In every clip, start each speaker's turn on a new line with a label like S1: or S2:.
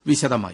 S1: വിശദമായി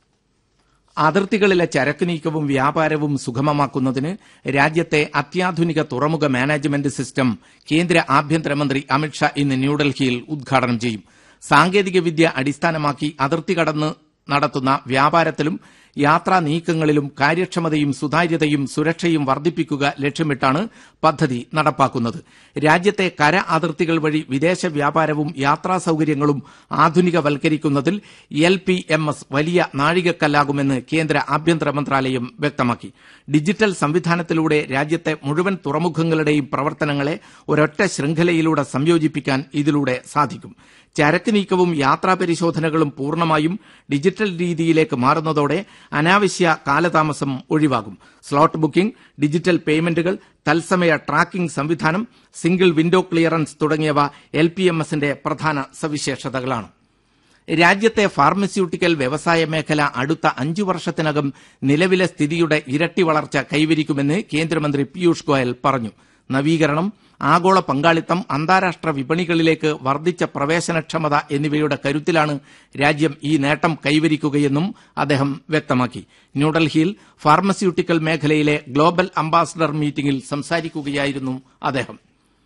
S1: അതിർത്തികളിലെ ചരക്ക് നീക്കവും വ്യാപാരവും സുഗമമാക്കുന്നതിന് രാജ്യത്തെ അത്യാധുനിക തുറമുഖ മാനേജ്മെന്റ് സിസ്റ്റം കേന്ദ്ര ആഭ്യന്തരമന്ത്രി അമിത്ഷാ ഇന്ന് ന്യൂഡൽഹിയിൽ ഉദ്ഘാടനം ചെയ്യും സാങ്കേതികവിദ്യ അടിസ്ഥാനമാക്കി അതിർത്തി കടന്ന് നടത്തുന്ന വ്യാപാരത്തിലും യാത്രാ നീക്കങ്ങളിലും കാര്യക്ഷമതയും സുതാര്യതയും സുരക്ഷയും വർദ്ധിപ്പിക്കുക ലക്ഷ്യമിട്ടാണ് പദ്ധതി നടപ്പാക്കുന്നത് രാജ്യത്തെ കര അതിർത്തികൾ വഴി വിദേശ വ്യാപാരവും യാത്രാ സൌകര്യങ്ങളും ആധുനികവൽക്കരിക്കുന്നതിൽ എൽ പി എം എസ് വലിയ നാഴികക്കല്ലാകുമെന്ന് കേന്ദ്ര ആഭ്യന്തര മന്ത്രാലയം വ്യക്തമാക്കി ഡിജിറ്റൽ സംവിധാനത്തിലൂടെ രാജ്യത്തെ മുഴുവൻ തുറമുഖങ്ങളുടെയും പ്രവർത്തനങ്ങളെ ഒരൊറ്റ ശൃംഖലയിലൂടെ സംയോജിപ്പിക്കാൻ ഇതിലൂടെ സാധിക്കും ചരക്ക് നീക്കവും യാത്രാ പരിശോധനകളും പൂർണ്ണമായും ഡിജിറ്റൽ രീതിയിലേക്ക് മാറുന്നതോടെ അനാവശ്യ കാലതാമസം ഒഴിവാകും സ്ലോട്ട് ബുക്കിംഗ് ഡിജിറ്റൽ പേയ്മെന്റുകൾ തത്സമയ ട്രാക്കിംഗ് സംവിധാനം സിംഗിൾ വിൻഡോ ക്ലിയറൻസ് തുടങ്ങിയവ എൽ പി എം എസിന്റെ പ്രധാന സവിശേഷതകളാണ് രാജ്യത്തെ ഫാർമസ്യൂട്ടിക്കൽ വ്യവസായ മേഖല അടുത്ത അഞ്ചു വർഷത്തിനകം നിലവിലെ സ്ഥിതിയുടെ ഇരട്ടി വളർച്ച കൈവരിക്കുമെന്ന് കേന്ദ്രമന്ത്രി പീയൂഷ് ഗോയൽ പറഞ്ഞു നവീകരണം ആഗോള പങ്കാളിത്തം അന്താരാഷ്ട്ര വിപണികളിലേക്ക് വർദ്ധിച്ച പ്രവേശനക്ഷമത എന്നിവയുടെ കരുത്തിലാണ് രാജ്യം ഈ നേട്ടം കൈവരിക്കുകയെന്നും അദ്ദേഹം വ്യക്തമാക്കി ന്യൂഡൽഹിയിൽ ഫാർമസ്യൂട്ടിക്കൽ മേഖലയിലെ ഗ്ലോബൽ അംബാസഡർ മീറ്റിംഗിൽ സംസാരിക്കുകയായിരുന്നു അദ്ദേഹം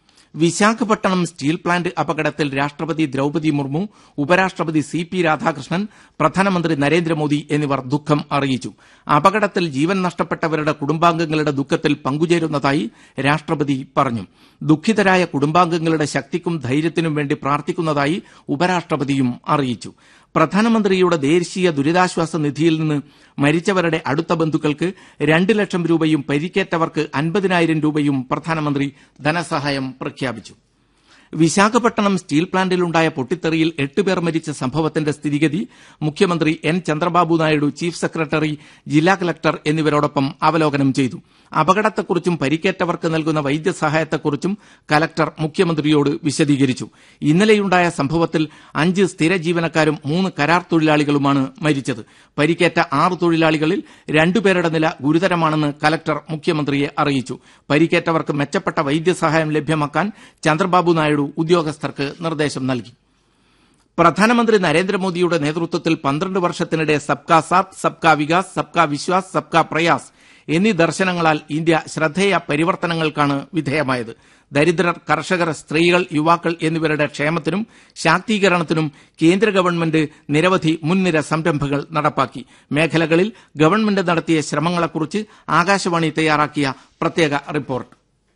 S1: വിശാഖപട്ടണം സ്റ്റീൽ പ്ലാന്റ് അപകടത്തിൽ രാഷ്ട്രപതി ദ്രൌപതി മുർമു ഉപരാഷ്ട്രപതി സി പി രാധാകൃഷ്ണൻ പ്രധാനമന്ത്രി നരേന്ദ്രമോദി എന്നിവർ ദുഃഖം അറിയിച്ചു അപകടത്തിൽ ജീവൻ നഷ്ടപ്പെട്ടവരുടെ കുടുംബാംഗങ്ങളുടെ ദുഃഖത്തിൽ പങ്കുചേരുന്നതായി രാഷ്ട്രപതി പറഞ്ഞു ദുഃഖിതരായ കുടുംബാംഗങ്ങളുടെ ശക്തിക്കും ധൈര്യത്തിനും വേണ്ടി പ്രാർത്ഥിക്കുന്നതായി ഉപരാഷ്ട്രപതിയും അറിയിച്ചു പ്രധാനമന്ത്രിയുടെ ദേശീയ ദുരിതാശ്വാസ നിധിയിൽ നിന്ന് മരിച്ചവരുടെ അടുത്ത ബന്ധുക്കൾക്ക് രണ്ട് ലക്ഷം രൂപയും പരിക്കേറ്റവർക്ക് അൻപതിനായിരം രൂപയും പ്രധാനമന്ത്രി ധനസഹായം പ്രഖ്യാപിച്ചു വിശാഖപട്ടണം സ്റ്റീൽ പ്ലാന്റിലുണ്ടായ പൊട്ടിത്തെറിയിൽ എട്ട് പേർ മരിച്ച സംഭവത്തിന്റെ സ്ഥിതിഗതി മുഖ്യമന്ത്രി N Chandrababu Naidu chief secretary ജില്ലാ കളക്ടർ എന്നിവരോടൊപ്പം അവലോകനം ചെയ്തു അപകടത്തെക്കുറിച്ചും പരിക്കേറ്റവർക്ക് നൽകുന്ന വൈദ്യസഹായത്തെക്കുറിച്ചും കലക്ടർ മുഖ്യമന്ത്രിയോട് വിശദീകരിച്ചു ഇന്നലെയുണ്ടായ സംഭവത്തിൽ അഞ്ച് സ്ഥിര ജീവനക്കാരും മൂന്ന് കരാർ തൊഴിലാളികളുമാണ് മരിച്ചത് പരിക്കേറ്റ ആറ് തൊഴിലാളികളിൽ രണ്ടുപേരുടെ നില ഗുരുതരമാണെന്ന് കലക്ടർ മുഖ്യമന്ത്രിയെ അറിയിച്ചു പരിക്കേറ്റവർക്ക് മെച്ചപ്പെട്ട വൈദ്യസഹായം ലഭ്യമാക്കാൻ ചന്ദ്രബാബു നായിഡു ഉദ്യോഗസ്ഥർക്ക് നിർദ്ദേശം നൽകി പ്രധാനമന്ത്രി നരേന്ദ്രമോദിയുടെ നേതൃത്വത്തിൽ പന്ത്രണ്ട് വർഷത്തിനിടെ സബ്കാ സാത്ത് സബ്കാ വികാസ് സബ്കാ വിശ്വാസ് സബ്കാ പ്രയാസ് എന്നീ ദർശനങ്ങളാൽ ഇന്ത്യ ശ്രദ്ധേയ പരിവർത്തനങ്ങൾക്കാണ് വിധേയമായത് ദരിദ്രർ കർഷകർ സ്ത്രീകൾ യുവാക്കൾ എന്നിവരുടെ ക്ഷേമത്തിനും ശാക്തീകരണത്തിനും കേന്ദ്ര ഗവൺമെന്റ് നിരവധി മുൻനിര സംരംഭങ്ങൾ നടപ്പാക്കി മേഖലകളിൽ ഗവൺമെന്റ് നടത്തിയ ശ്രമങ്ങളെക്കുറിച്ച് ആകാശവാണി തയ്യാറാക്കിയ പ്രത്യേക റിപ്പോർട്ട്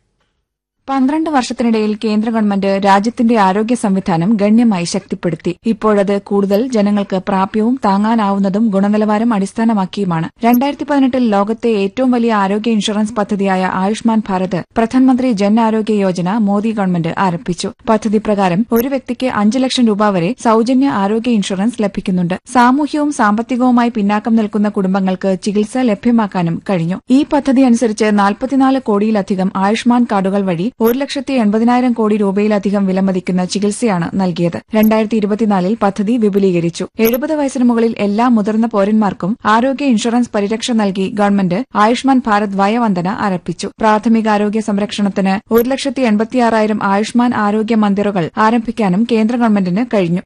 S2: പന്ത്രണ്ട് വർഷത്തിനിടയിൽ കേന്ദ്ര ഗവൺമെന്റ് രാജ്യത്തിന്റെ ആരോഗ്യ സംവിധാനം ഗണ്യമായി ശക്തിപ്പെടുത്തി ഇപ്പോഴത് കൂടുതൽ ജനങ്ങൾക്ക് പ്രാപ്യവും താങ്ങാനാവുന്നതും ഗുണനിലവാരം അടിസ്ഥാനമാക്കിയുമാണ് രണ്ടായിരത്തി പതിനെട്ടിൽ ലോകത്തെ ഏറ്റവും വലിയ ആരോഗ്യ ഇൻഷുറൻസ് പദ്ധതിയായ ആയുഷ്മാൻ ഭാരത് പ്രധാനമന്ത്രി ജൻ ആരോഗ്യ യോജന മോദി ഗവൺമെന്റ് ആരംഭിച്ചു പദ്ധതി പ്രകാരം ഒരു വ്യക്തിക്ക് അഞ്ച് ലക്ഷം രൂപ വരെ സൌജന്യ ആരോഗ്യ ഇൻഷുറൻസ് ലഭിക്കുന്നുണ്ട് സാമൂഹ്യവും സാമ്പത്തികവുമായി പിന്നാക്കം നിൽക്കുന്ന കുടുംബങ്ങൾക്ക് ചികിത്സ ലഭ്യമാക്കാനും കഴിഞ്ഞു ഈ പദ്ധതി അനുസരിച്ച് നാൽപ്പത്തിനാല് കോടിയിലധികം ആയുഷ്മാൻ കാർഡുകൾ വഴി ഒരു ലക്ഷത്തി എൺപതിനായിരം കോടി രൂപയിലധികം വിലമതിക്കുന്ന ചികിത്സയാണ് നൽകിയത് രണ്ടായിരത്തി ഇരുപത്തിനാലിൽ പദ്ധതി വിപുലീകരിച്ചു എഴുപത് വയസ്സിന് മുകളിൽ എല്ലാ മുതിർന്ന പൌരന്മാർക്കും ആരോഗ്യ ഇൻഷുറൻസ് പരിരക്ഷ നൽകി ഗവൺമെന്റ് ആയുഷ്മാൻ ഭാരത് വയവന്ദന ആരംഭിച്ചു പ്രാഥമികാരോഗ്യ സംരക്ഷണത്തിന് ഒരു ലക്ഷത്തി എൺപത്തിയാറായിരം ആയുഷ്മാൻ ആരോഗ്യ മന്ദിറുകൾ ആരംഭിക്കാനും കേന്ദ്ര ഗവൺമെന്റിന് കഴിഞ്ഞു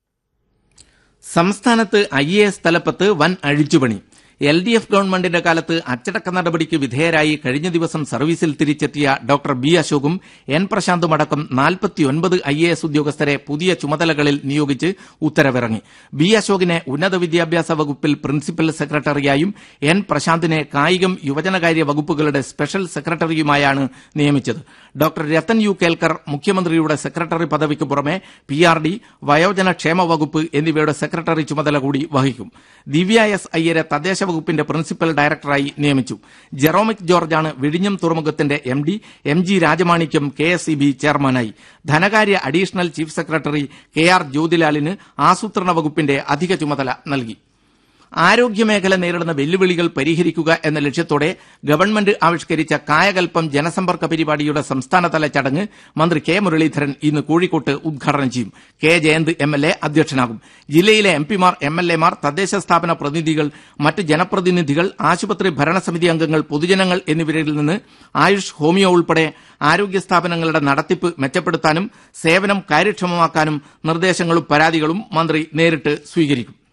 S1: സംസ്ഥാനത്ത് ഐ എ എസ് തലപ്പത്ത് വൻ അഴിച്ചുപണി എൽ ഡി എഫ് ഗവൺമെന്റിന്റെ കാലത്ത് അച്ചടക്ക നടപടിക്ക് വിധേയരായി കഴിഞ്ഞ ദിവസം സർവീസിൽ തിരിച്ചെത്തിയ ഡോക്ടർ ബി അശോകും എൻ പ്രശാന്തും അടക്കം നാൽപ്പത്തിയൊൻപത് ഐ എ എസ് ഉദ്യോഗസ്ഥരെ പുതിയ ചുമതലകളിൽ നിയോഗിച്ച് ഉത്തരവിറങ്ങി ബി അശോകിനെ ഉന്നത വിദ്യാഭ്യാസ വകുപ്പിൽ പ്രിൻസിപ്പൽ സെക്രട്ടറിയായും എൻ പ്രശാന്തിനെ കായികം യുവജനകാര്യ വകുപ്പുകളുടെ സ്പെഷ്യൽ സെക്രട്ടറിയുമായാണ് നിയമിച്ചത് ഡോക്ടർ രത്തൻ യു കേൽക്കർ മുഖ്യമന്ത്രിയുടെ സെക്രട്ടറി പദവിക്ക് പുറമെ പി ആർ ഡി വയോജന ക്ഷേമ വകുപ്പ് എന്നിവയുടെ സെക്രട്ടറി ചുമതല കൂടി വഹിക്കും ദിവ്യ എസ് അയ്യരെ തദ്ദേശ വകുപ്പിന്റെ പ്രിൻസിപ്പൽ ഡയറക്ടറായി നിയമിച്ചു ജെറോമിക് ജോർജാണ് വിഴിഞ്ഞം തുറമുഖത്തിന്റെ M D M G Rajamanikyam K S E B ചെയർമാനായി ധനകാര്യ additional chief secretary K R ജ്യോതിലാലിന് ആസൂത്രണ വകുപ്പിന്റെ അധിക ചുമതല നൽകി ആരോഗ്യമേഖല നേരിടുന്ന വെല്ലുവിളികൾ പരിഹരിക്കുക എന്ന ലക്ഷ്യത്തോടെ ഗവൺമെന്റ് ആവിഷ്കരിച്ച കായകൽപ്പം ജനസമ്പർക്ക പരിപാടിയുടെ സംസ്ഥാനതല ചടങ്ങ് മന്ത്രി കെ മുരളീധരൻ ഇന്ന് കോഴിക്കോട്ട് ഉദ്ഘാടനം ചെയ്യും K Jayanth M L A അധ്യക്ഷനാകും ജില്ലയിലെ എം പിമാർ എം എൽ എമാർ തദ്ദേശ സ്ഥാപന പ്രതിനിധികൾ മറ്റ് ജനപ്രതിനിധികൾ ആശുപത്രി ഭരണസമിതി അംഗങ്ങൾ പൊതുജനങ്ങൾ എന്നിവരിൽ നിന്ന് ആയുഷ് ഹോമിയോ ഉൾപ്പെടെ ആരോഗ്യ സ്ഥാപനങ്ങളുടെ നടത്തിപ്പ് മെച്ചപ്പെടുത്താനും സേവനം കാര്യക്ഷമമാക്കാനും നിർദ്ദേശങ്ങളും പരാതികളും മന്ത്രി നേരിട്ട് സ്വീകരിക്കും